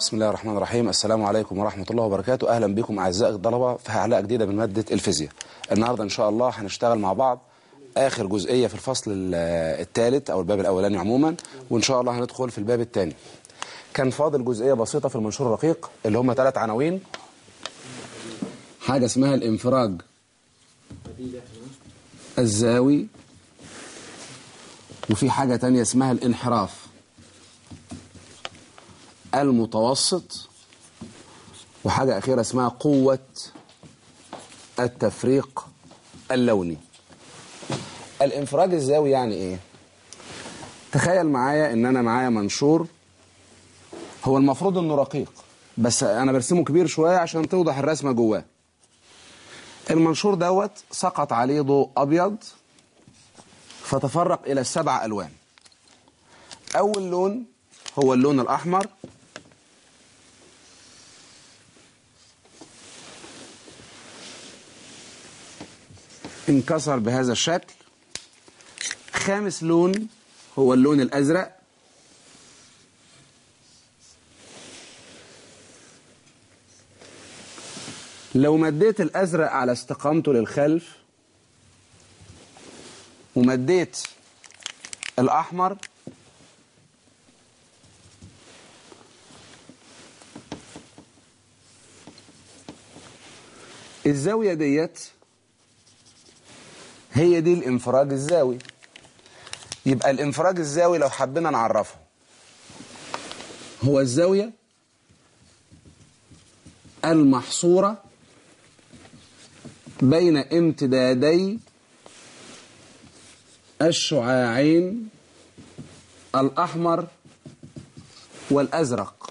بسم الله الرحمن الرحيم السلام عليكم ورحمة الله وبركاته أهلا بكم أعزائي الطلبة في حلقة جديدة من مادة الفيزياء النهاردة إن شاء الله هنشتغل مع بعض آخر جزئية في الفصل الثالث أو الباب الأولاني عموما وإن شاء الله هندخل في الباب الثاني كان فاضل جزئية بسيطة في المنشور الرقيق اللي هم ثلاث عناوين حاجة اسمها الانفراج الزاوي وفي حاجة تانية اسمها الانحراف المتوسط وحاجة أخيرة اسمها قوة التفريق اللوني الانفراج الزاوي يعني ايه تخيل معايا ان انا معايا منشور هو المفروض انه رقيق بس انا برسمه كبير شوية عشان توضح الرسمة جواه المنشور دوت سقط عليه ضوء ابيض فتفرق الى السبع الوان اول لون هو اللون الاحمر انكسر بهذا الشكل خامس لون هو اللون الازرق لو مديت الازرق على استقامته للخلف ومديت الاحمر الزاوية ديت هي دي الانفراج الزاوي يبقى الانفراج الزاوي لو حبينا نعرفه هو الزاوية المحصورة بين امتدادي الشعاعين الأحمر والأزرق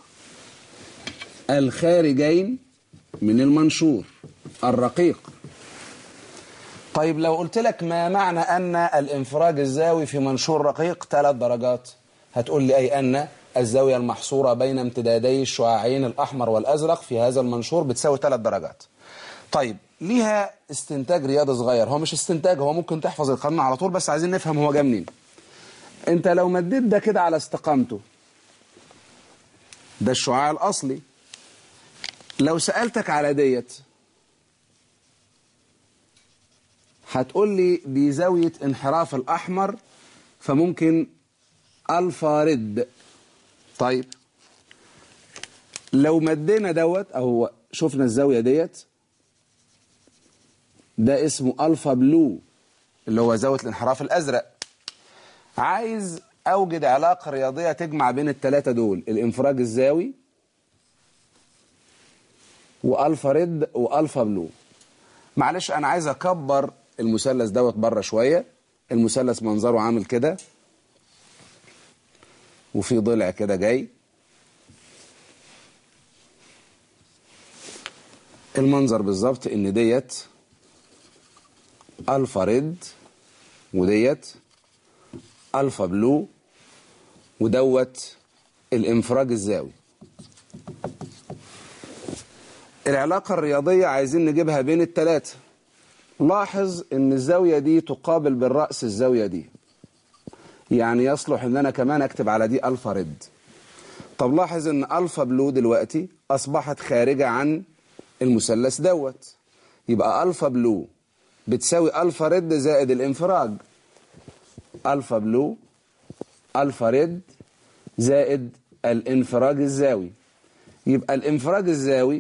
الخارجين من المنشور الرقيق طيب لو قلت لك ما معنى أن الانفراج الزاوي في منشور رقيق ثلاث درجات هتقول لي أي أن الزاوية المحصورة بين امتدادي الشعاعين الأحمر والأزرق في هذا المنشور بتساوي ثلاث درجات طيب ليها استنتاج رياضي صغير هو مش استنتاج هو ممكن تحفظ القانون على طول بس عايزين نفهم هو جا منين انت لو مديت ده كده على استقامته ده الشعاع الأصلي لو سألتك على ديت هتقول لي دي زاوية انحراف الأحمر فممكن ألفا رد طيب لو مدينا دوت أو شفنا الزاوية ديت ده اسمه ألفا بلو اللي هو زاوية الانحراف الأزرق عايز أوجد علاقة رياضية تجمع بين الثلاثة دول الانفراج الزاوي وألفا رد وألفا بلو معلش أنا عايز أكبر المثلث دوت بره شوية المثلث منظره عامل كده وفي ضلع كده جاي المنظر بالظبط ان ديت الفا ريد وديت الفا بلو ودوت الانفراج الزاوي العلاقة الرياضية عايزين نجيبها بين التلاتة لاحظ ان الزاوية دي تقابل بالرأس الزاوية دي يعني يصلح ان انا كمان اكتب على دي الفا ريد طب لاحظ ان الفا بلو دلوقتي اصبحت خارجة عن المثلث دوت يبقى الفا بلو بتساوي الفا ريد زائد الانفراج الفا بلو الفا ريد زائد الانفراج الزاوي يبقى الانفراج الزاوي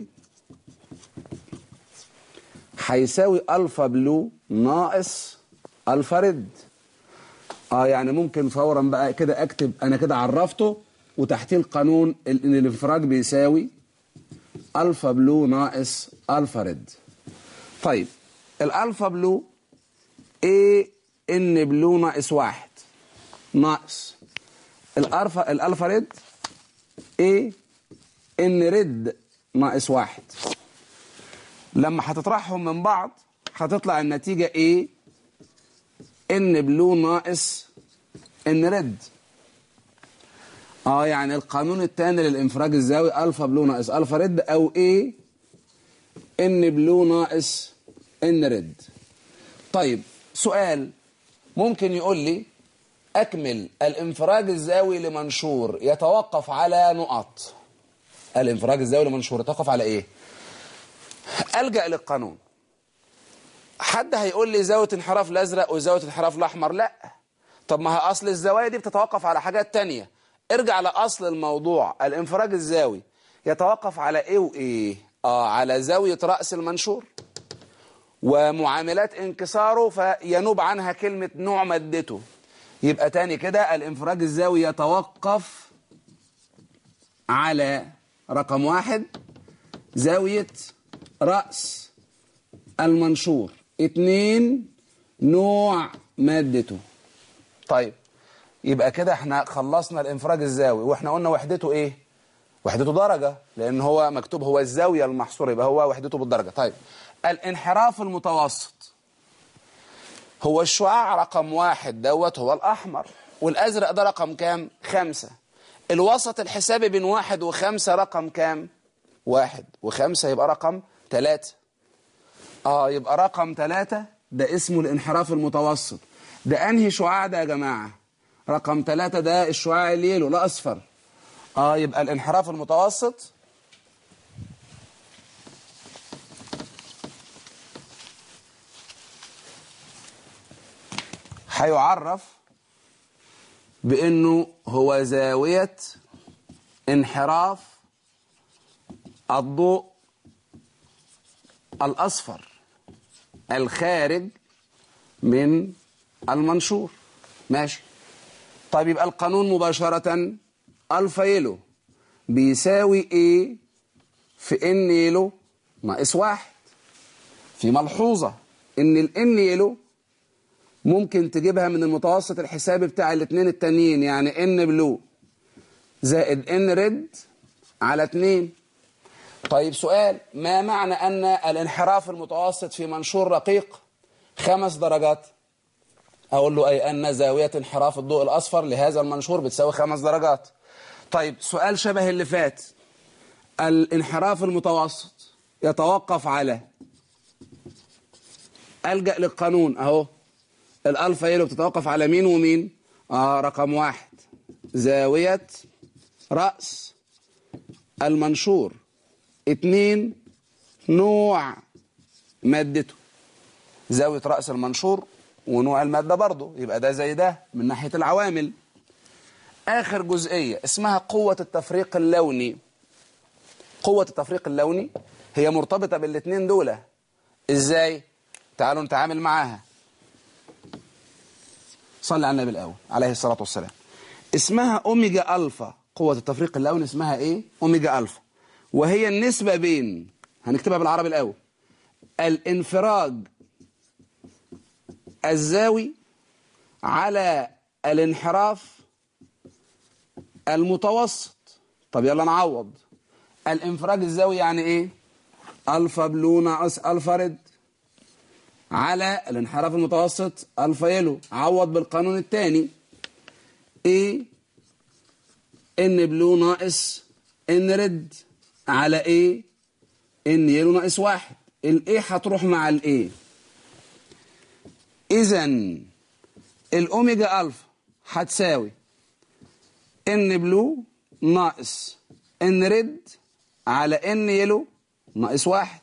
هيساوي الفا بلو ناقص الفا ريد اه يعني ممكن فورا بقى كده اكتب انا كده عرفته وتحتيه القانون ان الانفراج بيساوي الفا بلو ناقص الفا ريد طيب الالفا بلو ايه ان بلو ناقص واحد ناقص الالفا الالفا ريد ايه ان ريد ناقص واحد لما هتطرحهم من بعض هتطلع النتيجة ايه ان بلو ناقص ان ريد اه يعني القانون الثاني للانفراج الزاوي الفا بلو ناقص الفا ريد او ايه ان بلو ناقص ان ريد طيب سؤال ممكن يقول لي اكمل الانفراج الزاوي لمنشور يتوقف على نقط الانفراج الزاوية لمنشور يتوقف على ايه ألجأ للقانون حد هيقول لي زاوية انحراف الأزرق وزاوية انحراف الأحمر لا طب ما هي أصل الزوايا دي بتتوقف على حاجات تانية ارجع لأصل الموضوع الانفراج الزاوي يتوقف على ايه وايه اه على زاوية رأس المنشور ومعاملات انكساره فينوب عنها كلمة نوع مادته يبقى تاني كده الانفراج الزاوي يتوقف على رقم واحد زاوية رأس المنشور اتنين نوع مادته طيب يبقى كده احنا خلصنا الانفراج الزاوي واحنا قلنا وحدته ايه وحدته درجة لان هو مكتوب هو الزاوية المحصورة يبقى هو وحدته بالدرجة طيب الانحراف المتوسط هو الشعاع رقم واحد دوت هو الأحمر والأزرق ده رقم كام؟ خمسة الوسط الحسابي بين واحد وخمسة رقم كام؟ واحد وخمسة يبقى رقم ثلاثة آه يبقى رقم ثلاثة ده اسمه الانحراف المتوسط ده أنهي شعاع ده يا جماعة؟ رقم ثلاثة ده الشعاع اليلو لا أصفر آه يبقى الانحراف المتوسط هيعرف بأنه هو زاوية انحراف الضوء الأصفر الخارج من المنشور ماشي طيب يبقى القانون مباشرة ألفا يلو بيساوي ايه في ان يلو ناقص واحد في ملحوظة ان الان يلو ممكن تجيبها من المتوسط الحسابي بتاع الاثنين التانيين يعني ان بلو زائد ان ريد على 2 طيب سؤال ما معنى أن الانحراف المتوسط في منشور رقيق خمس درجات أقول له أي أن زاوية انحراف الضوء الأصفر لهذا المنشور بتساوي خمس درجات طيب سؤال شبه اللي فات الانحراف المتوسط يتوقف على ألجأ للقانون أهو الألفا يلو بتتوقف على مين ومين آه رقم واحد زاوية رأس المنشور اتنين نوع مادته زاوية رأس المنشور ونوع المادة برضه يبقى ده زي ده من ناحية العوامل آخر جزئية اسمها قوة التفريق اللوني قوة التفريق اللوني هي مرتبطة بالاتنين دول ازاي تعالوا نتعامل معاها صلي على النبي الأول عليه الصلاة والسلام اسمها أوميجا ألفا قوة التفريق اللوني اسمها إيه؟ أوميجا ألفا وهي النسبة بين هنكتبها بالعربي الأول الانفراج الزاوي على الانحراف المتوسط طب يلا نعوض الانفراج الزاوي يعني ايه الفا بلو ناقص الفا ريد على الانحراف المتوسط الفا يلو عوض بالقانون الثاني ايه ان بلو ناقص ان ريد على ايه ان يلو ناقص واحد الايه هتروح مع الايه اذا الاوميجا الفا هتساوي ان بلو ناقص ان ريد على ان يلو ناقص واحد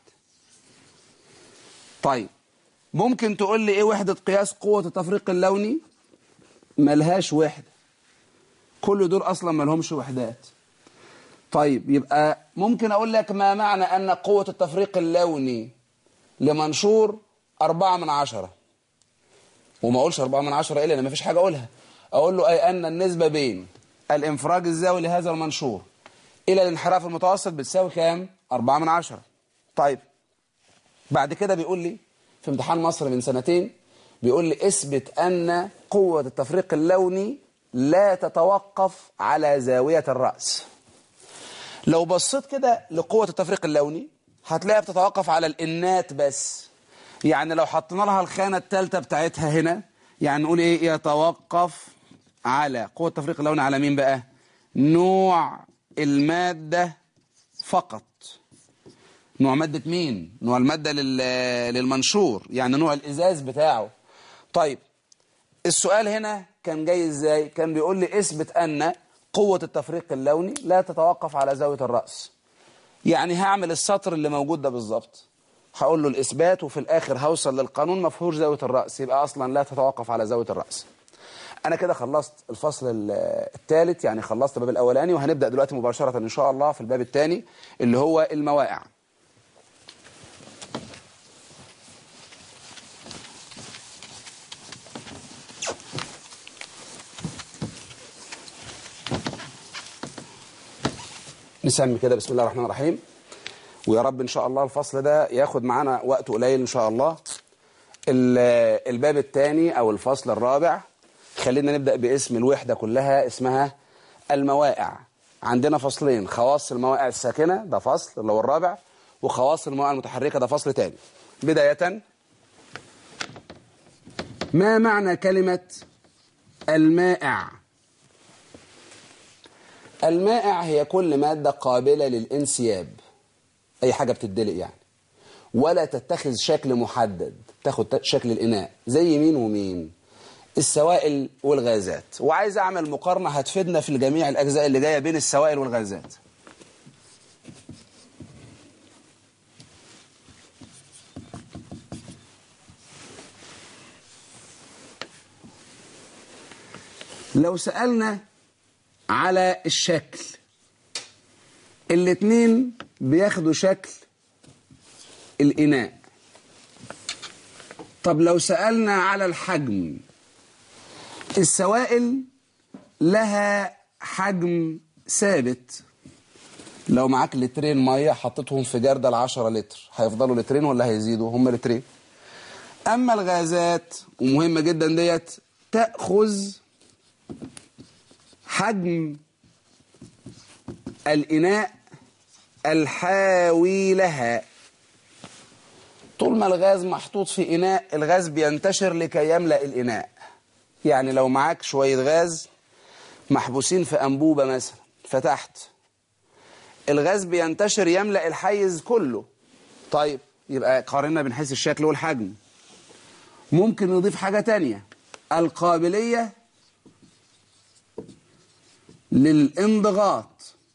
طيب ممكن تقول لي ايه وحدة قياس قوة التفريق اللوني ملهاش وحدة كل دول اصلا ملهمش وحدات طيب يبقى ممكن اقول لك ما معنى ان قوة التفريق اللوني لمنشور أربعة من عشرة وما اقولش أربعة من عشرة إلا ما فيش حاجة اقولها اقول له اي ان النسبة بين الانفراج الزاوي لهذا المنشور الى الانحراف المتوسط بتساوي كام أربعة من عشرة طيب بعد كده بيقول لي في امتحان مصر من سنتين بيقول لي اثبت ان قوة التفريق اللوني لا تتوقف على زاوية الرأس لو بصيت كده لقوة التفريق اللوني هتلاقيها بتتوقف على الإنات بس يعني لو حطينا لها الخانة الثالثة بتاعتها هنا يعني نقول إيه يتوقف على قوة التفريق اللوني على مين بقى نوع المادة فقط نوع مادة مين نوع المادة للمنشور يعني نوع الإزاز بتاعه طيب السؤال هنا كان جاي إزاي كان بيقول لي اثبت أن قوة التفريق اللوني لا تتوقف على زاوية الرأس يعني هعمل السطر اللي موجود ده بالظبط هقول له الإثبات وفي الآخر هوصل للقانون ما فيهوش زاوية الرأس يبقى أصلا لا تتوقف على زاوية الرأس أنا كده خلصت الفصل الثالث يعني خلصت الباب الأولاني وهنبدأ دلوقتي مباشرة إن شاء الله في الباب الثاني اللي هو المواقع نسمي كده بسم الله الرحمن الرحيم ويا رب إن شاء الله الفصل ده ياخد معانا وقت قليل إن شاء الله الباب الثاني أو الفصل الرابع خلينا نبدأ باسم الوحدة كلها اسمها المواقع عندنا فصلين خواص المواقع الساكنة ده فصل اللي هو الرابع وخواص المواقع المتحركة ده فصل تاني بداية ما معنى كلمة المائع المائع هي كل مادة قابلة للانسياب أي حاجة بتدلق يعني ولا تتخذ شكل محدد تاخد شكل الإناء زي مين ومين السوائل والغازات وعايز أعمل مقارنة هتفيدنا في جميع الأجزاء اللي جاية بين السوائل والغازات لو سألنا على الشكل الاتنين بياخدوا شكل الإناء طب لو سألنا على الحجم السوائل لها حجم ثابت لو معاك لترين مية حطيتهم في جردل العشرة لتر هيفضلوا لترين ولا هيزيدوا هم لترين أما الغازات ومهمة جدا ديت تأخذ حجم الإناء الحاوي لها طول ما الغاز محطوط في إناء الغاز بينتشر لكي يملأ الإناء يعني لو معاك شوية غاز محبوسين في أنبوبة مثلا فتحت الغاز بينتشر يملأ الحيز كله طيب يبقى قارنا بين حيث الشكل والحجم ممكن نضيف حاجة تانية القابلية للانضغاط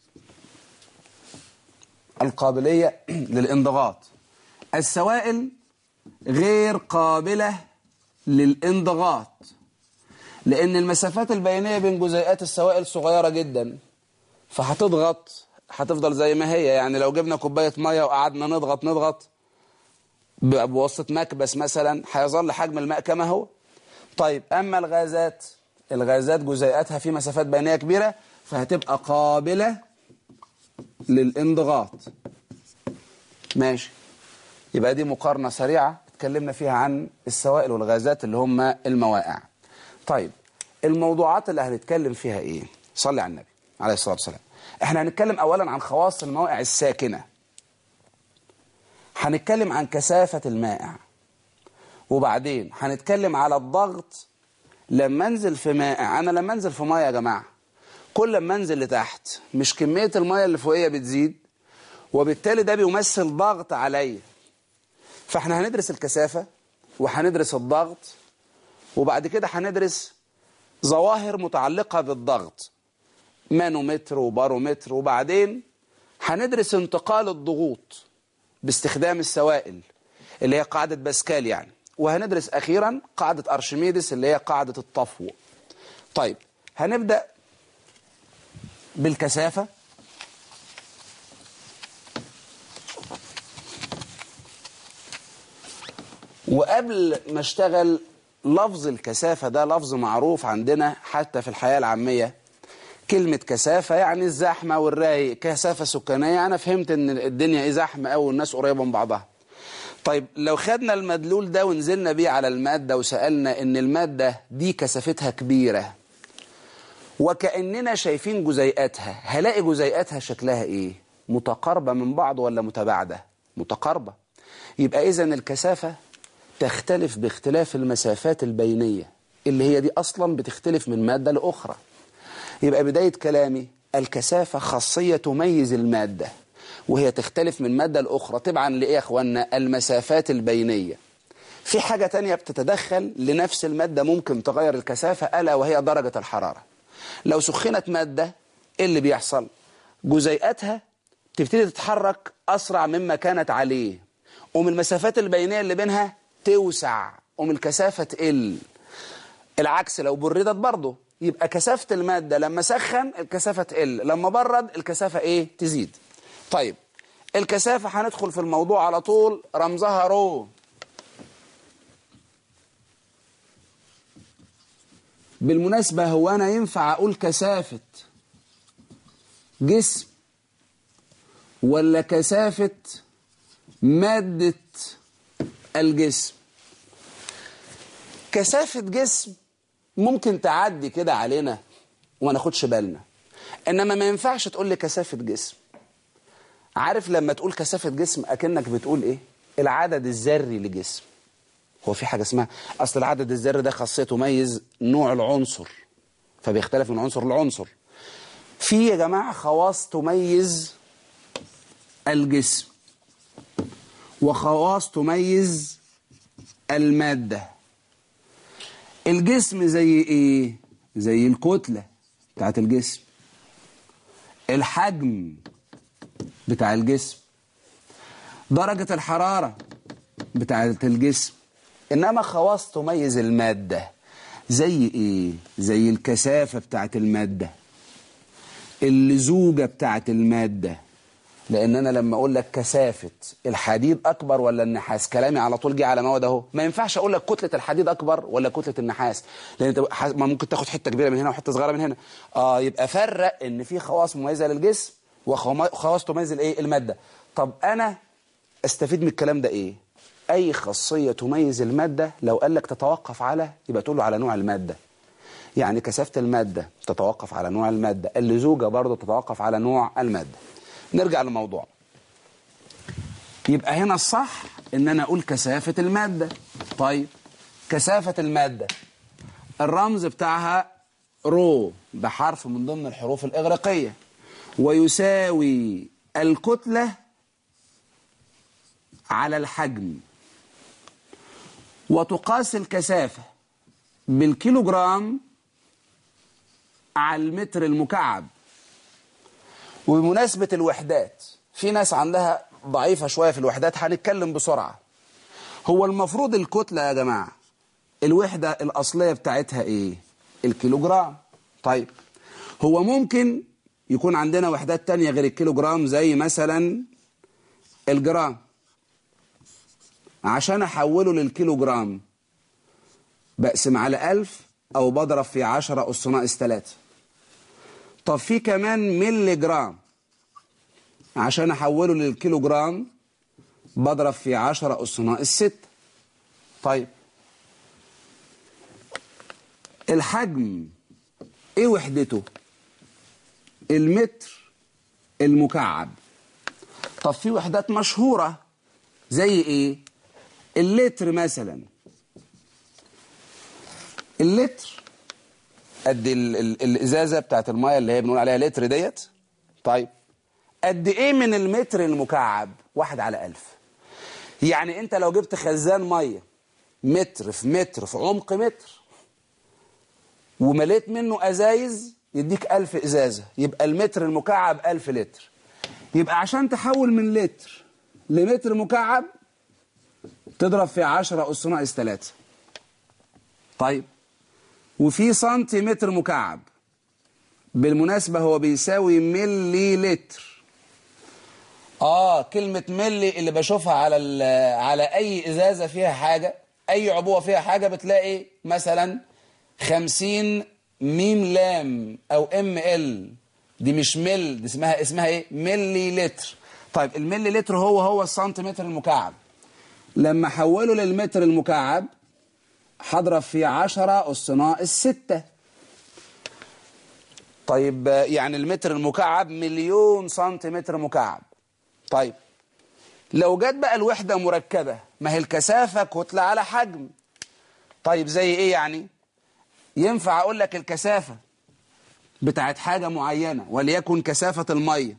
القابلية للانضغاط السوائل غير قابلة للانضغاط لأن المسافات البينية بين جزيئات السوائل صغيرة جدا فهتضغط هتفضل زي ما هي يعني لو جبنا كوباية مية وقعدنا نضغط نضغط بواسطة مكبس مثلا هيظل حجم الماء كما هو طيب أما الغازات الغازات جزيئاتها في مسافات بينية كبيرة فهتبقى قابلة للانضغاط ماشي يبقى دي مقارنة سريعة اتكلمنا فيها عن السوائل والغازات اللي هم المواقع طيب الموضوعات اللي هنتكلم فيها ايه صلي على النبي عليه الصلاة والسلام احنا هنتكلم اولا عن خواص المواقع الساكنة هنتكلم عن كثافة المائع وبعدين هنتكلم على الضغط لما انزل في مائع انا لما انزل في ميه يا جماعه كل ما انزل لتحت مش كميه الميه اللي فوقيه بتزيد وبالتالي ده بيمثل ضغط عليا فاحنا هندرس الكثافه وهندرس الضغط وبعد كده هندرس ظواهر متعلقه بالضغط مانومتر وبارومتر وبعدين هندرس انتقال الضغوط باستخدام السوائل اللي هي قاعده باسكال يعني وهندرس أخيرا قاعدة أرشميدس اللي هي قاعدة الطفو طيب هنبدأ بالكثافة وقبل ما اشتغل لفظ الكثافة ده لفظ معروف عندنا حتى في الحياة العامية كلمة كثافة يعني الزحمة والرايق كثافة سكانية أنا فهمت إن الدنيا إيه زحمة أو الناس قريبة من بعضها طيب لو خدنا المدلول ده ونزلنا بيه على المادة وسألنا إن المادة دي كثافتها كبيرة وكأننا شايفين جزيئاتها هلاقي جزيئاتها شكلها إيه متقاربة من بعض ولا متباعدة متقاربة يبقى إذا الكثافة تختلف باختلاف المسافات البينية اللي هي دي أصلا بتختلف من مادة لأخرى يبقى بداية كلامي الكثافة خاصية تميز المادة وهي تختلف من مادة لأخرى طبعا لإيه يا أخوانا المسافات البينية في حاجة تانية بتتدخل لنفس المادة ممكن تغير الكثافة ألا وهي درجة الحرارة لو سخنت مادة إيه اللي بيحصل جزيئاتها تبتدي تتحرك أسرع مما كانت عليه ومن المسافات البينية اللي بينها توسع ومن الكثافة تقل العكس لو بردت برضه يبقى كثافة المادة لما سخن الكثافة تقل لما برد الكثافة ايه تزيد طيب الكثافة هندخل في الموضوع على طول رمزها رو بالمناسبة هو أنا ينفع أقول كثافة جسم ولا كثافة مادة الجسم كثافة جسم ممكن تعدي كده علينا وما ناخدش بالنا انما ما ينفعش تقول لي كثافة جسم عارف لما تقول كثافة جسم اكنك بتقول ايه العدد الذري لجسم هو في حاجة اسمها اصل العدد الذري ده خاصية تميز نوع العنصر فبيختلف من عنصر لعنصر في يا جماعة خواص تميز الجسم وخواص تميز المادة الجسم زي ايه زي الكتلة بتاعت الجسم الحجم بتاع الجسم درجة الحرارة بتاعت الجسم انما خواص تميز المادة زي ايه زي الكثافة بتاعت المادة اللزوجة بتاعت المادة لان انا لما اقول لك كثافه الحديد اكبر ولا النحاس كلامي على طول جه على مواد اهو ما ينفعش اقول لك كتله الحديد اكبر ولا كتله النحاس لان انت ما ممكن تاخد حته كبيره من هنا وحته صغيره من هنا اه يبقى فرق ان في خواص مميزه للجسم وخواص تميز الايه الماده طب انا استفيد من الكلام ده ايه اي خاصيه تميز الماده لو قال لك تتوقف على يبقى تقول له على نوع الماده يعني كثافه الماده تتوقف على نوع الماده اللزوجه برضه تتوقف على نوع الماده نرجع للموضوع يبقى هنا الصح ان انا اقول كثافة المادة طيب كثافة المادة الرمز بتاعها رو بحرف من ضمن الحروف الإغريقية ويساوي الكتلة على الحجم وتقاس الكثافة بالكيلوغرام على المتر المكعب وبمناسبة الوحدات في ناس عندها ضعيفة شوية في الوحدات هنتكلم بسرعة هو المفروض الكتلة يا جماعة الوحدة الأصلية بتاعتها إيه الكيلوجرام طيب هو ممكن يكون عندنا وحدات تانية غير الكيلوجرام زي مثلا الجرام عشان أحوله للكيلوجرام بقسم على ألف أو بضرب في عشرة أس ناقص تلاتة طب في كمان ملي جرام عشان احوله للكيلو جرام بضرب في 10 اس ناقص 6 طيب الحجم ايه وحدته المتر المكعب طب في وحدات مشهورة زي ايه اللتر مثلا اللتر قد ال ال الازازه بتاعت المايه اللي هي بنقول عليها لتر ديت طيب قد ايه من المتر المكعب واحد على ألف يعني انت لو جبت خزان ميه متر في متر في عمق متر ومليت منه ازايز يديك ألف ازازه يبقى المتر المكعب ألف لتر يبقى عشان تحول من لتر لمتر مكعب تضرب في 10 أس ناقص 3 طيب وفي سنتيمتر مكعب بالمناسبة هو بيساوي ملي لتر اه كلمة ملي اللي بشوفها على على اي ازازة فيها حاجة اي عبوة فيها حاجة بتلاقي مثلا خمسين ميم لام او ام ال دي مش مل دي اسمها اسمها ايه ملي لتر طيب الملي لتر هو هو السنتيمتر المكعب لما احوله للمتر المكعب هضرب في 10 أس ناقص 6 طيب يعني المتر المكعب مليون سنتيمتر مكعب طيب لو جت بقى الوحدة مركبة ما هي الكثافة كتلة على حجم طيب زي ايه يعني ينفع اقول لك الكثافة بتاعت حاجة معينة وليكن كثافة المية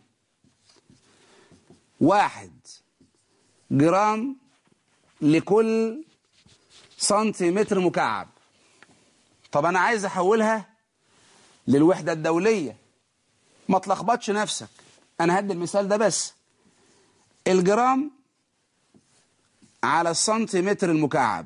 واحد جرام لكل سنتيمتر مكعب طب انا عايز احولها للوحدة الدولية ما تلخبطش نفسك انا هدي المثال ده بس الجرام على السنتيمتر المكعب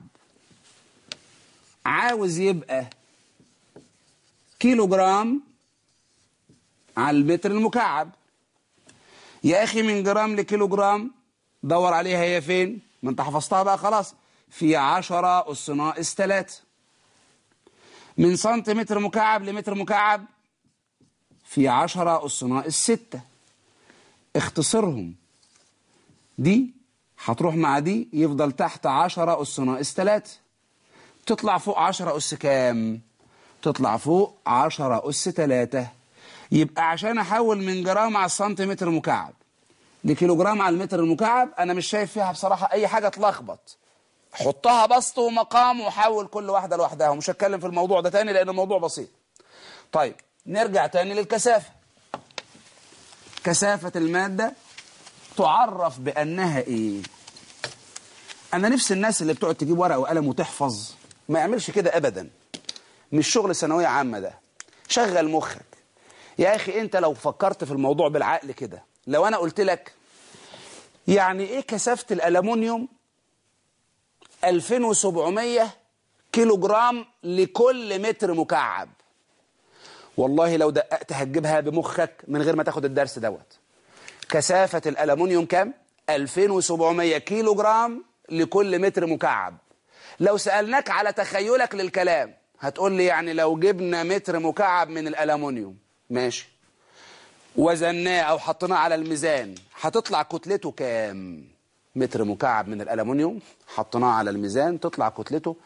عاوز يبقى كيلو جرام على المتر المكعب يا أخي من جرام لكيلو جرام دور عليها هي فين ما انت حفظتها بقى خلاص في عشرة أس ناقص تلاتة من سنتيمتر مكعب لمتر مكعب في عشرة أس ناقص ستة اختصرهم دي هتروح مع دي يفضل تحت عشرة أس ناقص تلاتة تطلع فوق عشرة أس كام تطلع فوق عشرة أس تلاتة يبقى عشان أحول من جرام على السنتيمتر مكعب لكيلو جرام على المتر المكعب أنا مش شايف فيها بصراحة أي حاجة تلخبط حطها بسط ومقام وحول كل واحدة لوحدها ومش هتكلم في الموضوع ده تاني لأن الموضوع بسيط طيب نرجع تاني للكثافة كثافة المادة تعرف بأنها إيه أنا نفس الناس اللي بتقعد تجيب ورقة وقلم وتحفظ ما يعملش كده أبدا مش شغل ثانوية عامة ده شغل مخك يا أخي أنت لو فكرت في الموضوع بالعقل كده لو أنا قلت لك يعني إيه كثافة الألمونيوم 2700 كيلو جرام لكل متر مكعب والله لو دققت هتجيبها بمخك من غير ما تاخد الدرس دوت كثافة الألمونيوم كام؟ 2700 كيلو جرام لكل متر مكعب لو سألناك على تخيلك للكلام هتقول لي يعني لو جبنا متر مكعب من الألمونيوم ماشي وزناه أو حطيناه على الميزان هتطلع كتلته كام؟ متر مكعب من الألمونيوم حطيناه على الميزان تطلع كتلته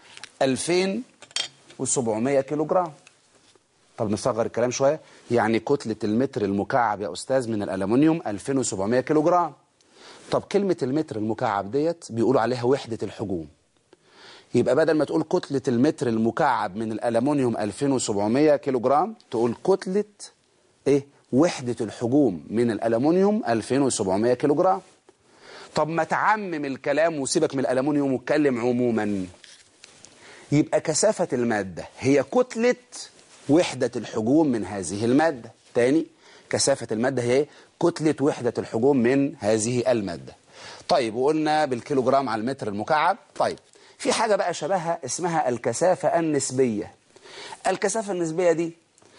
2700 كيلو جرام طب نصغر الكلام شوية يعني كتلة المتر المكعب يا أستاذ من الألمنيوم 2700 كيلو جرام طب كلمة المتر المكعب ديت بيقولوا عليها وحدة الحجوم يبقى بدل ما تقول كتلة المتر المكعب من الألمنيوم 2700 كيلو جرام تقول كتلة إيه وحدة الحجوم من الألمنيوم 2700 كيلو جرام طب ما تعمم الكلام وسيبك من الألمنيوم واتكلم عموما يبقى كثافة المادة هي كتلة وحدة الحجوم من هذه المادة تاني كثافة المادة هي كتلة وحدة الحجوم من هذه المادة طيب وقلنا بالكيلوجرام على المتر المكعب طيب في حاجة بقى شبهها اسمها الكثافة النسبية الكثافة النسبية دي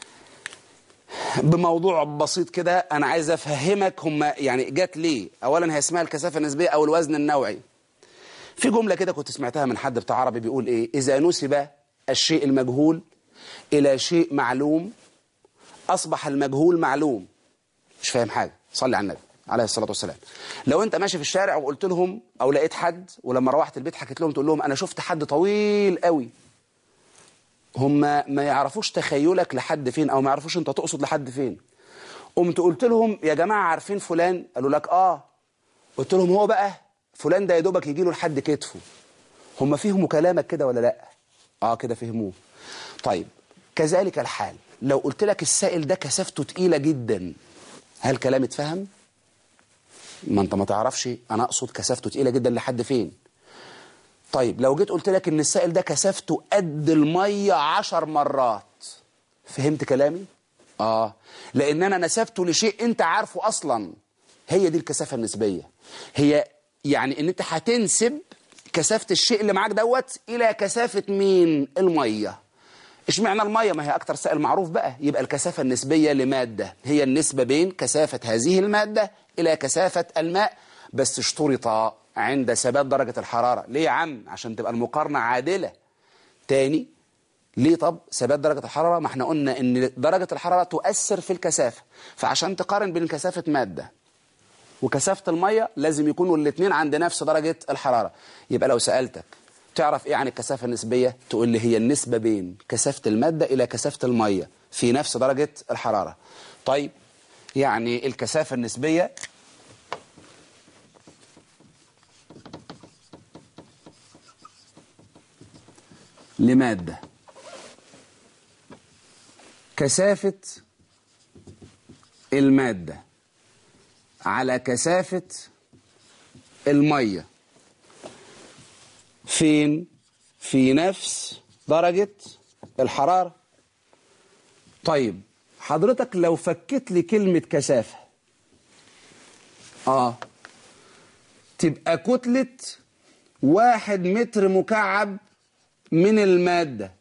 بموضوع بسيط كده أنا عايز أفهمك هم يعني جت ليه أولا هي اسمها الكثافة النسبية أو الوزن النوعي في جملة كده كنت سمعتها من حد بتاع عربي بيقول إيه إذا نسب الشيء المجهول إلى شيء معلوم أصبح المجهول معلوم مش فاهم حاجة صلي على النبي عليه الصلاة والسلام لو أنت ماشي في الشارع وقلت لهم أو لقيت حد ولما روحت البيت حكيت لهم تقول لهم أنا شفت حد طويل قوي هم ما يعرفوش تخيلك لحد فين أو ما يعرفوش أنت تقصد لحد فين قمت قلت لهم يا جماعة عارفين فلان قالوا لك آه قلت لهم هو بقى فلان ده يا دوبك يجي له لحد كتفه هم فهموا كلامك كده ولا لا آه كده فهموه طيب كذلك الحال لو قلت لك السائل ده كثافته تقيلة جدا هل كلام اتفهم؟ ما انت ما تعرفش انا اقصد كثافته تقيلة جدا لحد فين طيب لو جيت قلت لك ان السائل ده كثافته قد المية عشر مرات فهمت كلامي؟ اه لان انا نسبته لشيء انت عارفه اصلا هي دي الكثافة النسبية هي يعني ان انت هتنسب كثافة الشيء اللي معاك دوت الى كثافة مين؟ المية اشمعنى المية ما هي أكتر سائل معروف بقى يبقى الكثافة النسبية لمادة هي النسبة بين كثافة هذه المادة إلى كثافة الماء بس اشترط عند ثبات درجة الحرارة ليه يا عم عشان تبقى المقارنة عادلة تاني ليه طب ثبات درجة الحرارة ما احنا قلنا ان درجة الحرارة تؤثر في الكثافة فعشان تقارن بين كثافة مادة وكثافة المية لازم يكونوا الاثنين عند نفس درجة الحرارة يبقى لو سألتك تعرف ايه عن الكثافة النسبية تقول لي هي النسبة بين كثافة المادة إلى كثافة المية في نفس درجة الحرارة طيب يعني الكثافة النسبية لمادة كثافة المادة على كثافة المية فين في نفس درجة الحرارة طيب حضرتك لو فكت لي كلمة كثافة اه تبقى كتلة واحد متر مكعب من المادة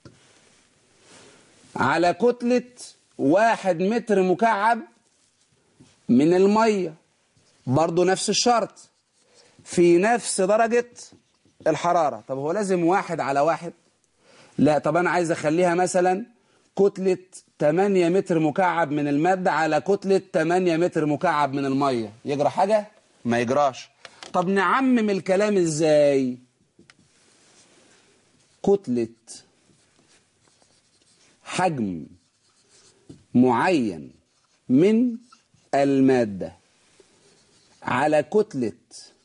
على كتلة واحد متر مكعب من المية برضو نفس الشرط في نفس درجة الحرارة طب هو لازم واحد على واحد لا طب أنا عايز أخليها مثلا كتلة 8 متر مكعب من المادة على كتلة 8 متر مكعب من المية يجرى حاجة؟ ما يجراش طب نعمم الكلام ازاي كتلة حجم معين من المادة على كتلة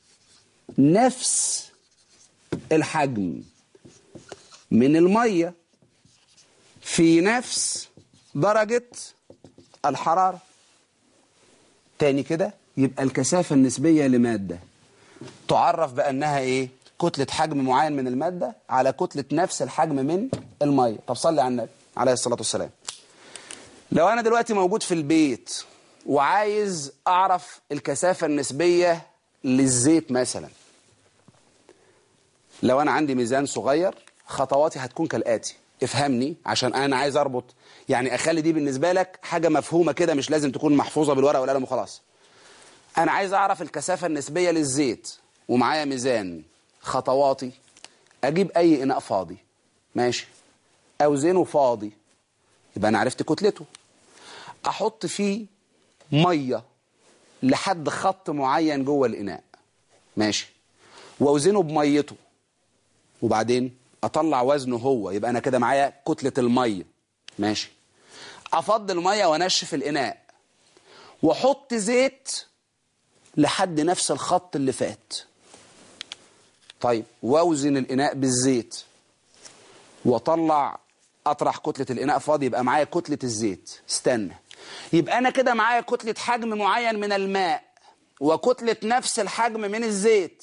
نفس الحجم من المية في نفس درجة الحرارة تاني كده يبقى الكثافة النسبية لمادة تعرف بأنها إيه؟ كتلة حجم معين من المادة على كتلة نفس الحجم من المية طب صلي على النبي عليه الصلاة والسلام لو أنا دلوقتي موجود في البيت وعايز أعرف الكثافة النسبية للزيت مثلا لو أنا عندي ميزان صغير خطواتي هتكون كالآتي افهمني عشان أنا عايز أربط يعني أخلي دي بالنسبة لك حاجة مفهومة كده مش لازم تكون محفوظة بالورقة والقلم وخلاص أنا عايز أعرف الكثافة النسبية للزيت ومعايا ميزان خطواتي أجيب أي إناء فاضي ماشي أوزنه فاضي يبقى أنا عرفت كتلته أحط فيه مية لحد خط معين جوه الإناء ماشي وأوزنه بميته وبعدين أطلع وزنه هو يبقى أنا كده معايا كتلة المية ماشي أفضي المية وأنشف الإناء وأحط زيت لحد نفس الخط اللي فات طيب واوزن الإناء بالزيت واطلع اطرح كتلة الإناء فاضي يبقى معايا كتلة الزيت استنى يبقى أنا كده معايا كتلة حجم معين من الماء وكتلة نفس الحجم من الزيت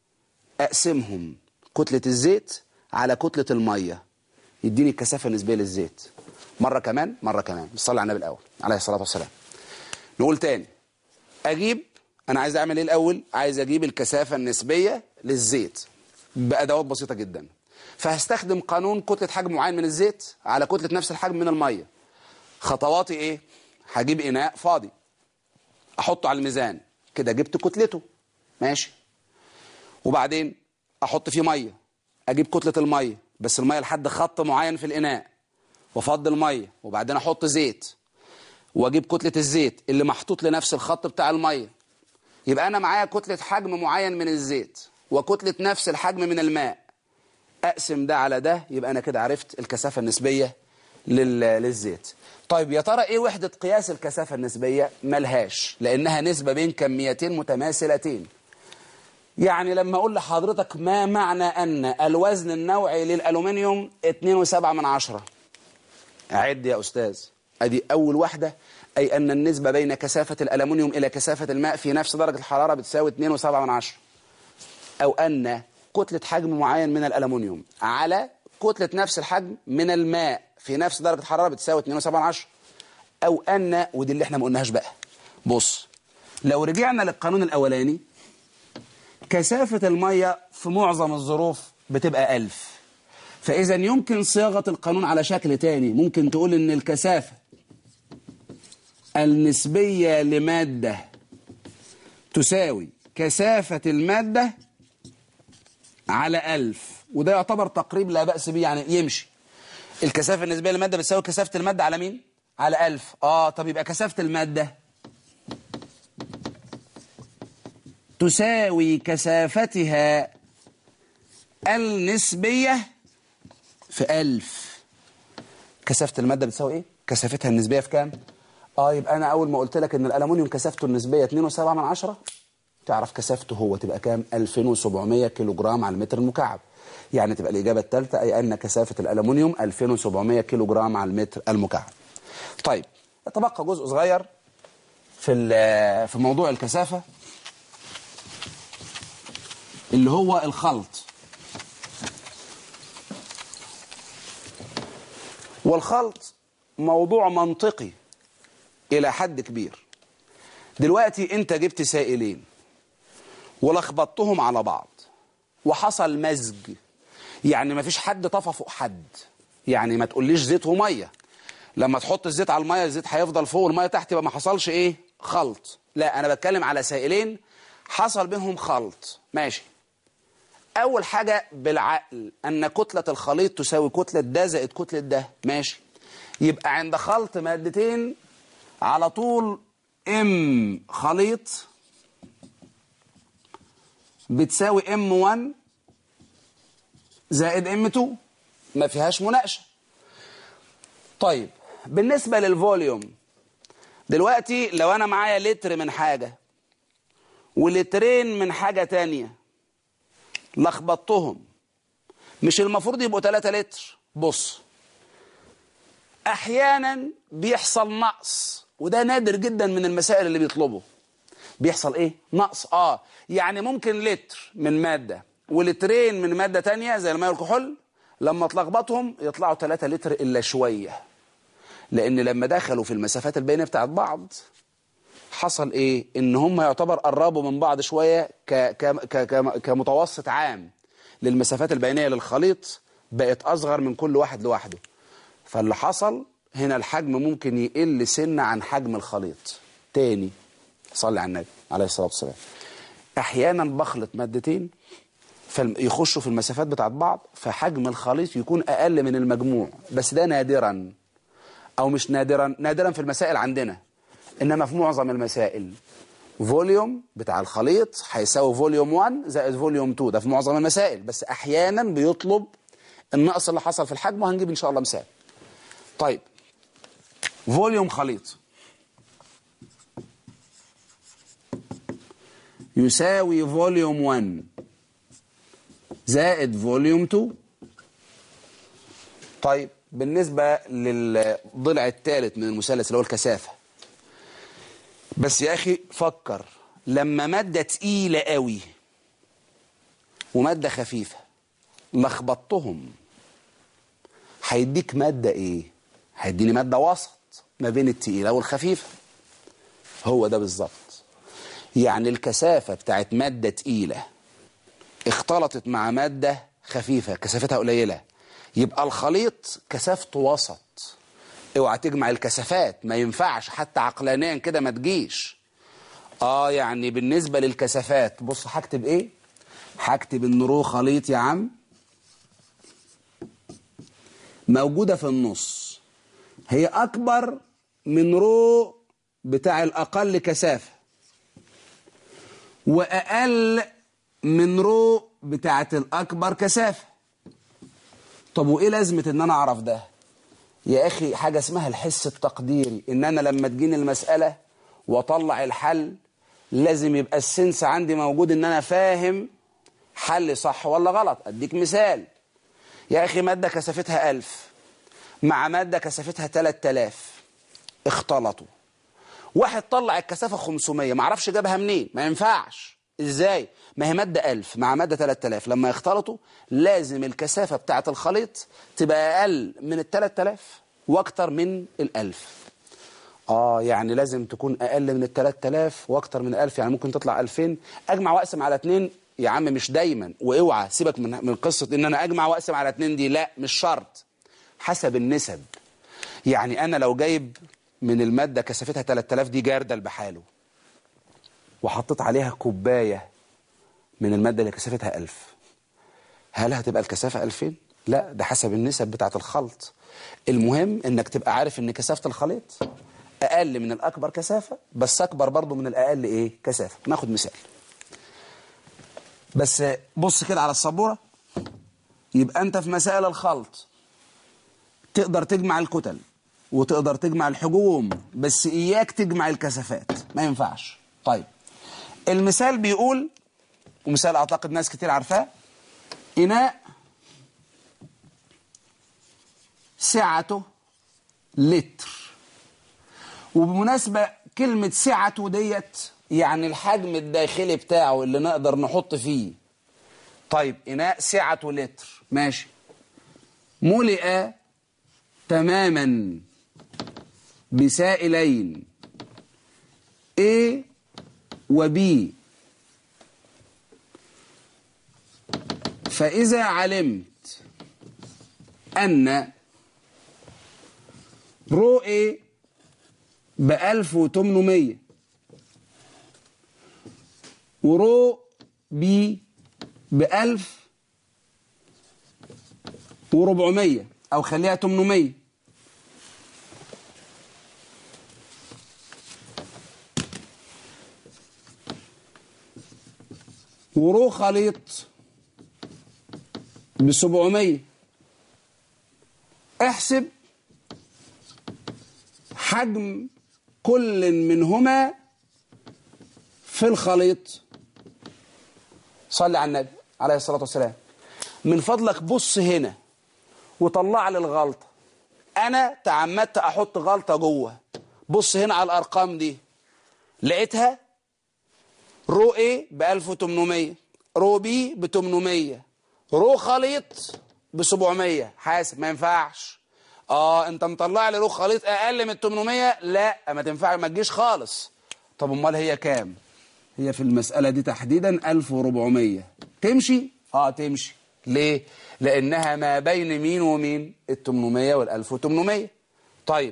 أقسمهم كتلة الزيت على كتلة المية يديني الكثافة النسبية للزيت مرة كمان مرة كمان صلي على النبي الأول عليه الصلاة والسلام نقول تاني أجيب أنا عايز أعمل إيه الأول عايز أجيب الكثافة النسبية للزيت بأدوات بسيطة جدا فهستخدم قانون كتلة حجم معين من الزيت على كتلة نفس الحجم من المية خطواتي إيه هجيب إناء فاضي أحطه على الميزان كده جبت كتلته ماشي وبعدين أحط فيه مية أجيب كتلة المية بس المية لحد خط معين في الإناء وأفضي المية وبعدين أحط زيت وأجيب كتلة الزيت اللي محطوط لنفس الخط بتاع المية يبقى أنا معايا كتلة حجم معين من الزيت وكتلة نفس الحجم من الماء أقسم ده على ده يبقى أنا كده عرفت الكثافة النسبية لل... للزيت طيب يا ترى إيه وحدة قياس الكثافة النسبية ملهاش لأنها نسبة بين كميتين متماثلتين يعني لما أقول لحضرتك ما معنى أن الوزن النوعي للألومنيوم 2.7 من عشرة أعد يا أستاذ أدي أول واحدة أي أن النسبة بين كثافة الألمنيوم إلى كثافة الماء في نفس درجة الحرارة بتساوي 2.7 من عشرة أو أن كتلة حجم معين من الألمنيوم على كتلة نفس الحجم من الماء في نفس درجة الحرارة بتساوي 2.7 من عشرة أو أن ودي اللي احنا ما قلناهاش بقى بص لو رجعنا للقانون الأولاني كثافة المية في معظم الظروف بتبقى ألف فإذا يمكن صياغة القانون على شكل تاني ممكن تقول إن الكثافة النسبية لمادة تساوي كثافة المادة على ألف وده يعتبر تقريب لا بأس به يعني يمشي الكثافة النسبية للمادة بتساوي كثافة المادة على مين؟ على ألف آه طب يبقى كثافة المادة تساوي كثافتها النسبية في ألف كثافة المادة بتساوي إيه؟ كثافتها النسبية في كام؟ آه يبقى أنا أول ما قلت لك إن الألمنيوم كثافته النسبية 2.7 من عشرة تعرف كثافته هو تبقى كام 2700 كيلو جرام على المتر المكعب يعني تبقى الإجابة الثالثة أي أن كثافة الألمنيوم 2700 كيلو جرام على المتر المكعب طيب يتبقى جزء صغير في في موضوع الكثافة اللي هو الخلط والخلط موضوع منطقي إلى حد كبير دلوقتي أنت جبت سائلين ولخبطتهم على بعض وحصل مزج يعني ما فيش حد طفى فوق حد يعني ما تقوليش زيت وميه لما تحط الزيت على الميه الزيت هيفضل فوق والميه تحت يبقى ما حصلش ايه خلط لا انا بتكلم على سائلين حصل بينهم خلط ماشي اول حاجه بالعقل ان كتله الخليط تساوي كتله ده زائد كتله ده ماشي يبقى عند خلط مادتين على طول ام خليط بتساوي ام 1 زائد ام 2 ما فيهاش مناقشه طيب بالنسبه للفوليوم دلوقتي لو انا معايا لتر من حاجه ولترين من حاجه تانية لخبطتهم مش المفروض يبقوا 3 لتر بص احيانا بيحصل نقص وده نادر جدا من المسائل اللي بيطلبه بيحصل ايه نقص اه يعني ممكن لتر من ماده ولترين من ماده تانية زي الماء والكحول لما تلخبطهم يطلعوا 3 لتر الا شويه لان لما دخلوا في المسافات البينيه بتاعت بعض حصل ايه ان هم يعتبر قربوا من بعض شويه ك ك ك ك كمتوسط عام للمسافات البينيه للخليط بقت اصغر من كل واحد لوحده فاللي حصل هنا الحجم ممكن يقل سنه عن حجم الخليط تاني صلي على النبي عليه الصلاه والسلام احيانا بخلط مادتين فيخشوا في المسافات بتاعت بعض فحجم الخليط يكون اقل من المجموع بس ده نادرا او مش نادرا نادرا في المسائل عندنا انما في معظم المسائل فوليوم بتاع الخليط هيساوي فوليوم 1 زائد فوليوم 2 ده في معظم المسائل بس احيانا بيطلب النقص اللي حصل في الحجم وهنجيب ان شاء الله مثال طيب فوليوم خليط يساوي فوليوم 1 زائد فوليوم 2 طيب بالنسبة للضلع الثالث من المثلث اللي هو الكثافة بس يا أخي فكر لما مادة تقيلة قوي ومادة خفيفة لخبطتهم هيديك مادة ايه هيديني مادة وسط ما بين التقيلة والخفيفة هو ده بالظبط يعني الكثافة بتاعت مادة تقيلة اختلطت مع مادة خفيفة كثافتها قليلة يبقى الخليط كثافته وسط اوعى تجمع الكثافات ما ينفعش حتى عقلانيا كده ما تجيش اه يعني بالنسبة للكثافات بص هكتب ايه هكتب ان رو خليط يا عم موجودة في النص هي اكبر من رو بتاع الاقل كثافة واقل من رو بتاعت الاكبر كثافة طب وايه لازمة ان انا اعرف ده يا اخي حاجة اسمها الحس التقديري ان انا لما تجيني المسألة واطلع الحل لازم يبقى السنس عندي موجود ان انا فاهم حل صح ولا غلط اديك مثال يا اخي مادة كثافتها ألف مع مادة كثافتها 3000 اختلطوا واحد طلع الكثافة 500 ما عرفش جابها منين ما ينفعش ازاي ما هي مادة 1000 مع مادة 3000 لما يختلطوا لازم الكثافة بتاعة الخليط تبقى أقل من ال 3000 واكتر من ال 1000 اه يعني لازم تكون أقل من ال 3000 واكتر من 1000 يعني ممكن تطلع 2000 اجمع واقسم على 2 يا عم مش دايما واوعى سيبك من من قصة ان انا اجمع واقسم على 2 دي لا مش شرط حسب النسب يعني انا لو جايب من المادة كثافتها 3000 دي جردل بحاله وحطيت عليها كوباية من المادة اللي كثافتها 1000 هل هتبقى الكثافة 2000 لا ده حسب النسب بتاعة الخلط المهم انك تبقى عارف ان كثافة الخليط اقل من الاكبر كثافة بس اكبر برضو من الاقل ايه كثافة ناخد مثال بس بص كده على السبورة يبقى انت في مسائل الخلط تقدر تجمع الكتل وتقدر تجمع الحجوم بس اياك تجمع الكثافات ما ينفعش طيب المثال بيقول ومثال اعتقد ناس كتير عارفاه اناء سعته لتر وبمناسبة كلمة سعته ديت يعني الحجم الداخلي بتاعه اللي نقدر نحط فيه طيب إناء سعته لتر ماشي ملئ تماما بسائلين A و B فإذا علمت أن رو A ب 1800 ورو بي ب 1400 أو خليها 800 ورو خليط ب 700 احسب حجم كل منهما في الخليط صلي على النبي عليه الصلاة والسلام من فضلك بص هنا وطلع لي الغلطة أنا تعمدت أحط غلطة جوه بص هنا على الأرقام دي لقيتها رو A ب 1800 رو B ب 800 رو خليط ب 700 حاسب ما ينفعش اه انت مطلع لي رو خليط اقل من 800 لا ما تنفع ما تجيش خالص طب امال هي كام هي في المسألة دي تحديدا 1400 تمشي اه تمشي ليه لانها ما بين مين ومين ال 800 وال 1800 طيب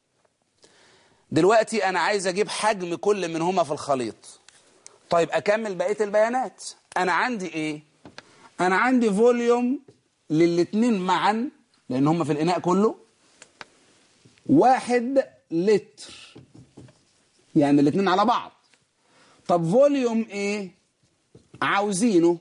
دلوقتي انا عايز اجيب حجم كل منهما في الخليط طيب اكمل بقيه البيانات انا عندي ايه انا عندي فوليوم للاتنين معا لان هما في الاناء كله واحد لتر يعني الاتنين على بعض طب فوليوم ايه عاوزينه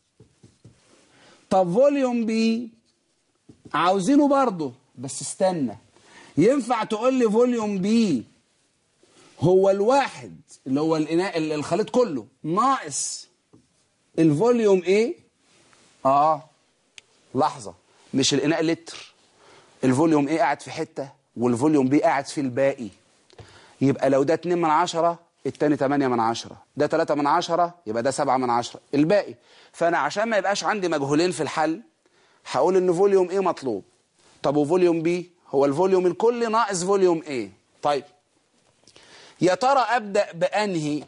طب فوليوم بي عاوزينه برضه بس استنى ينفع تقول لي فوليوم بي هو الواحد اللي هو الاناء الخليط كله ناقص الفوليوم ايه اه لحظة مش الاناء لتر الفوليوم ايه قاعد في حتة والفوليوم بي قاعد في الباقي يبقى لو ده 2 من عشرة التاني 8 من عشرة ده 3 من عشرة يبقى ده 7 من عشرة الباقي فانا عشان ما يبقاش عندي مجهولين في الحل هقول ان فوليوم ايه مطلوب طب وفوليوم بي هو الفوليوم الكلي ناقص فوليوم ايه طيب يا ترى ابدا بانهي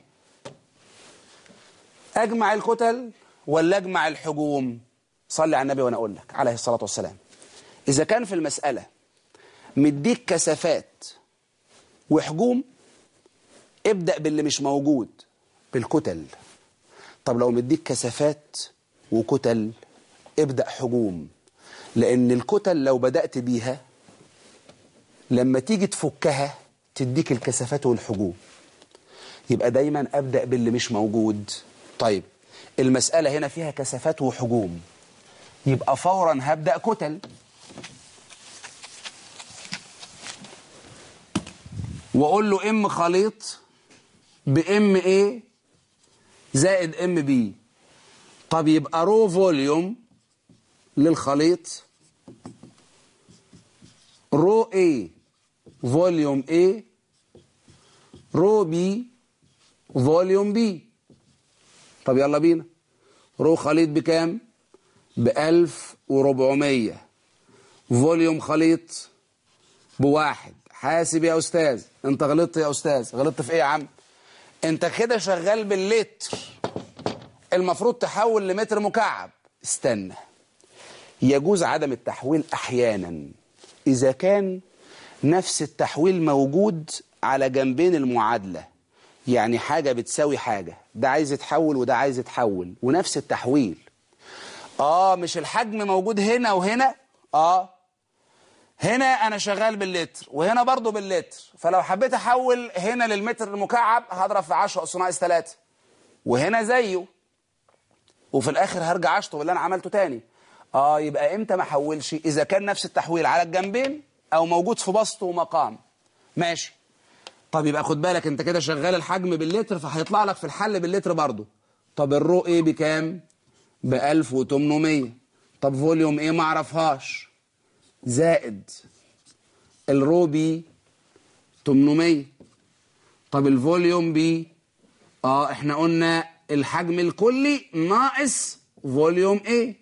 اجمع الكتل ولا اجمع الحجوم صلي على النبي وانا اقول لك عليه الصلاه والسلام اذا كان في المساله مديك كثافات وحجوم ابدا باللي مش موجود بالكتل طب لو مديك كثافات وكتل ابدا حجوم لان الكتل لو بدات بيها لما تيجي تفكها تديك الكثافات والحجوم يبقى دايما ابدا باللي مش موجود طيب المساله هنا فيها كثافات وحجوم يبقى فورا هبدا كتل واقول له ام خليط بام ايه زائد ام بي طب يبقى رو فوليوم للخليط رو ايه فوليوم ايه رو بي فوليوم بي طب يلا بينا رو خليط بكام ب 1400 فوليوم خليط بواحد حاسب يا استاذ انت غلطت يا استاذ غلطت في ايه يا عم انت كده شغال باللتر المفروض تحول لمتر مكعب استنى يجوز عدم التحويل احيانا اذا كان نفس التحويل موجود على جنبين المعادله يعني حاجه بتساوي حاجه ده عايز يتحول وده عايز يتحول ونفس التحويل اه مش الحجم موجود هنا وهنا اه هنا انا شغال باللتر وهنا برضو باللتر فلو حبيت احول هنا للمتر المكعب هضرب في 10 اس ناقص 3 وهنا زيه وفي الاخر هرجع اشطب اللي انا عملته تاني اه يبقى امتى ما احولش اذا كان نفس التحويل على الجنبين او موجود في بسط ومقام ماشي طب يبقى خد بالك انت كده شغال الحجم باللتر فهيطلع لك في الحل باللتر برضو طب الرو ايه بكام ب 1800 طب فوليوم ايه ما اعرفهاش زائد الرو بي 800 طب الفوليوم بي اه احنا قلنا الحجم الكلي ناقص فوليوم ايه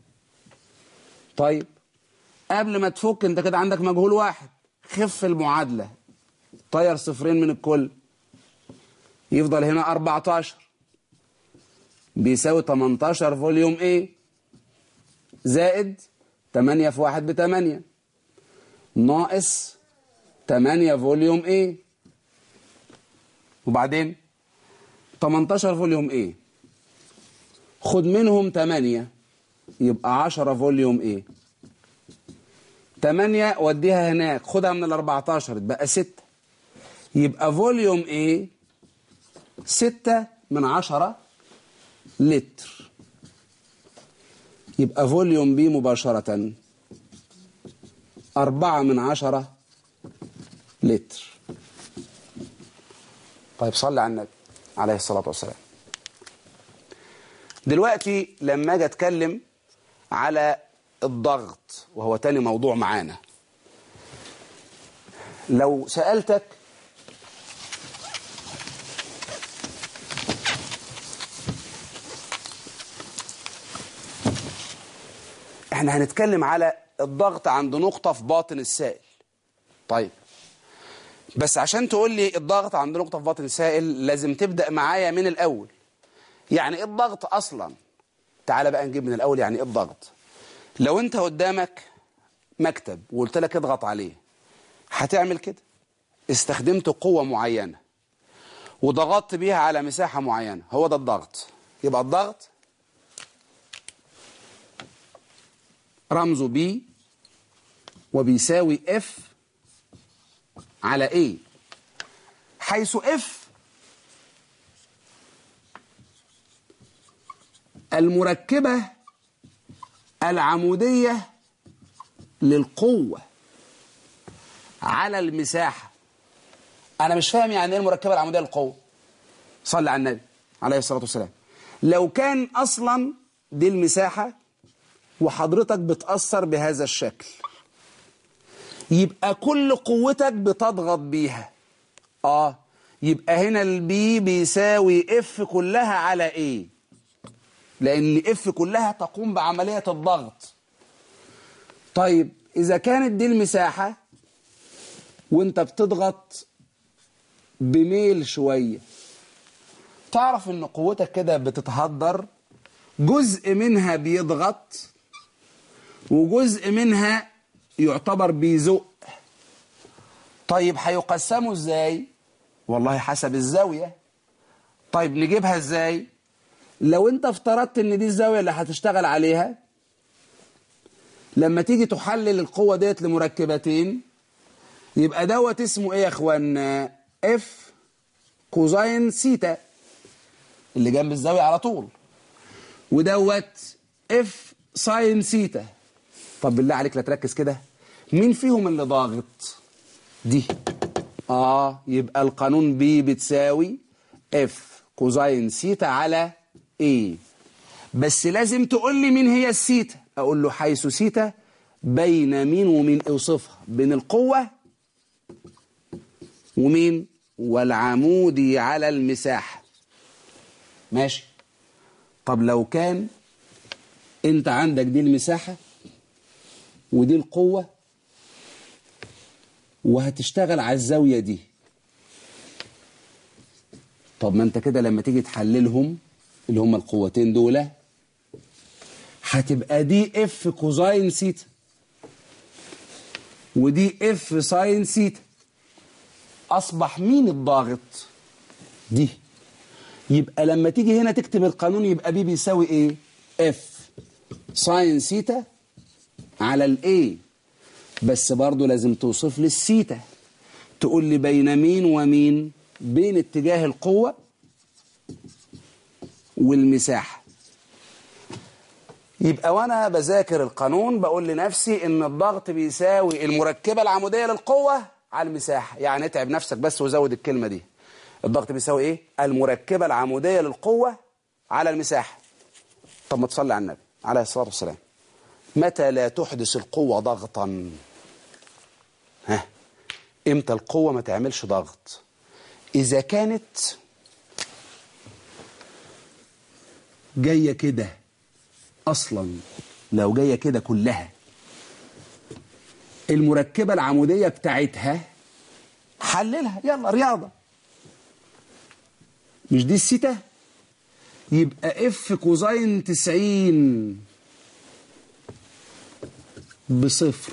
طيب قبل ما تفك انت كده عندك مجهول واحد خف المعادلة طير صفرين من الكل يفضل هنا 14 بيساوي 18 فوليوم ايه زائد 8 في 1 ب 8 ناقص 8 فوليوم ايه وبعدين 18 فوليوم ايه خد منهم 8 يبقى 10 فوليوم ايه 8 وديها هناك خدها من ال 14 تبقى 6 يبقى فوليوم ايه 6 من 10 لتر يبقى فوليوم بي مباشرة أربعة من عشرة لتر طيب صلي على النبي عليه الصلاة والسلام دلوقتي لما اجي اتكلم على الضغط وهو تاني موضوع معانا لو سألتك احنا هنتكلم على الضغط عند نقطة في باطن السائل طيب بس عشان تقول لي الضغط عند نقطة في باطن السائل لازم تبدأ معايا من الأول يعني ايه الضغط أصلا تعال بقى نجيب من الأول يعني ايه الضغط لو انت قدامك مكتب وقلت لك اضغط عليه هتعمل كده استخدمت قوة معينة وضغطت بيها على مساحة معينة هو ده الضغط يبقى الضغط رمزه بي وبيساوي اف على ايه حيث اف المركبة العمودية للقوة على المساحة أنا مش فاهم يعني إيه المركبة العمودية للقوة صلى على النبي عليه الصلاة والسلام لو كان أصلا دي المساحة وحضرتك بتأثر بهذا الشكل يبقى كل قوتك بتضغط بيها اه يبقى هنا البي بيساوي اف كلها على ايه لان اف كلها تقوم بعملية الضغط طيب اذا كانت دي المساحة وانت بتضغط بميل شوية تعرف ان قوتك كده بتتهدر جزء منها بيضغط وجزء منها يعتبر بيزق طيب هيقسموا ازاي والله حسب الزاوية طيب نجيبها ازاي لو انت افترضت ان دي الزاوية اللي هتشتغل عليها لما تيجي تحلل القوة ديت لمركبتين يبقى دوت اسمه ايه يا اخوان اف كوزاين سيتا اللي جنب الزاوية على طول ودوت اف ساين سيتا طب بالله عليك لا تركز كده مين فيهم اللي ضاغط دي اه يبقى القانون بي بتساوي اف كوزاين سيتا على ايه بس لازم تقول لي مين هي السيتا اقول له حيث سيتا بين مين ومين اوصفها بين القوة ومين والعمودي على المساحة ماشي طب لو كان انت عندك دي المساحة ودي القوة وهتشتغل على الزاوية دي طب ما انت كده لما تيجي تحللهم اللي هم القوتين دول هتبقى دي اف كوزاين سيتا ودي اف ساين سيتا اصبح مين الضاغط دي يبقى لما تيجي هنا تكتب القانون يبقى بي بيساوي ايه اف ساين سيتا على الايه بس برضو لازم توصف لي السيتا تقول لي بين مين ومين بين اتجاه القوة والمساحة يبقى وانا بذاكر القانون بقول لنفسي ان الضغط بيساوي المركبة العمودية للقوة على المساحة يعني اتعب نفسك بس وزود الكلمة دي الضغط بيساوي ايه المركبة العمودية للقوة على المساحة طب ما تصلي على النبي عليه الصلاة والسلام متى لا تحدث القوة ضغطا ها امتى القوة ما تعملش ضغط اذا كانت جاية كده اصلا لو جاية كده كلها المركبة العمودية بتاعتها حللها يلا رياضة مش دي السيتا يبقى اف كوزاين تسعين بصفر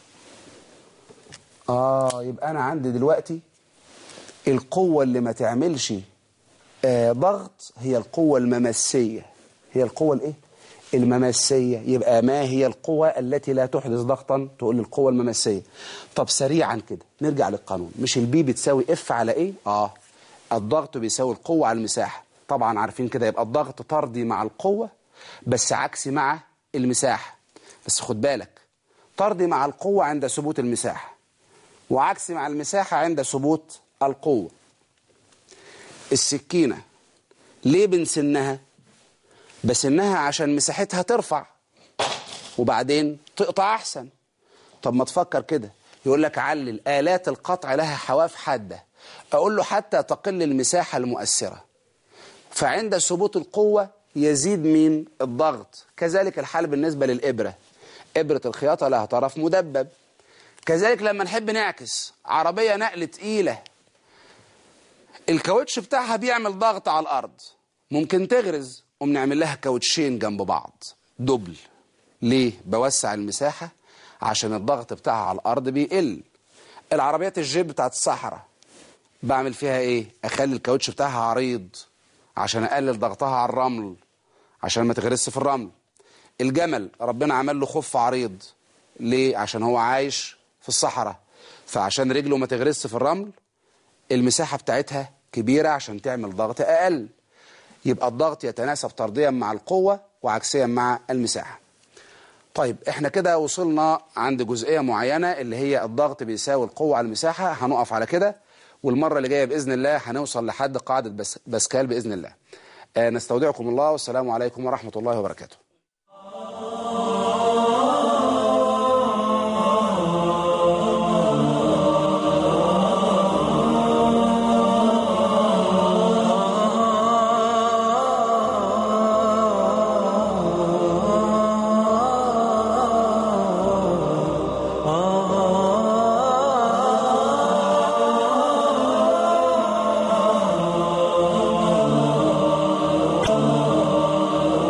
اه يبقى انا عندي دلوقتي القوة اللي ما تعملش آه ضغط هي القوة الممسية هي القوة الايه الممسية يبقى ما هي القوة التي لا تحدث ضغطا تقول القوة الممسية طب سريعا كده نرجع للقانون مش البي بتساوي اف على ايه اه الضغط بيساوي القوة على المساحة طبعا عارفين كده يبقى الضغط طردي مع القوة بس عكسي مع المساحة بس خد بالك طردي مع القوة عند ثبوت المساحة وعكسي مع المساحة عند ثبوت القوة السكينة ليه بنسنها بسنها عشان مساحتها ترفع وبعدين تقطع أحسن طب ما تفكر كده يقول لك علل آلات القطع لها حواف حادة أقول له حتى تقل المساحة المؤثرة فعند ثبوت القوة يزيد من الضغط كذلك الحال بالنسبة للإبرة إبرة الخياطة لها طرف مدبب كذلك لما نحب نعكس عربية نقل تقيلة الكاوتش بتاعها بيعمل ضغط على الأرض ممكن تغرز قوم نعمل لها كاوتشين جنب بعض دبل ليه بوسع المساحة عشان الضغط بتاعها على الأرض بيقل العربيات الجيب بتاعت الصحراء بعمل فيها ايه اخلي الكاوتش بتاعها عريض عشان اقلل ضغطها على الرمل عشان ما تغرس في الرمل الجمل ربنا عمل له خف عريض ليه عشان هو عايش في الصحراء فعشان رجله ما تغرس في الرمل المساحة بتاعتها كبيرة عشان تعمل ضغط اقل يبقى الضغط يتناسب طرديا مع القوة وعكسيا مع المساحة طيب احنا كده وصلنا عند جزئية معينة اللي هي الضغط بيساوي القوة على المساحة هنقف على كده والمرة اللي جاية بإذن الله هنوصل لحد قاعدة بس باسكال بإذن الله آه نستودعكم الله والسلام عليكم ورحمة الله وبركاته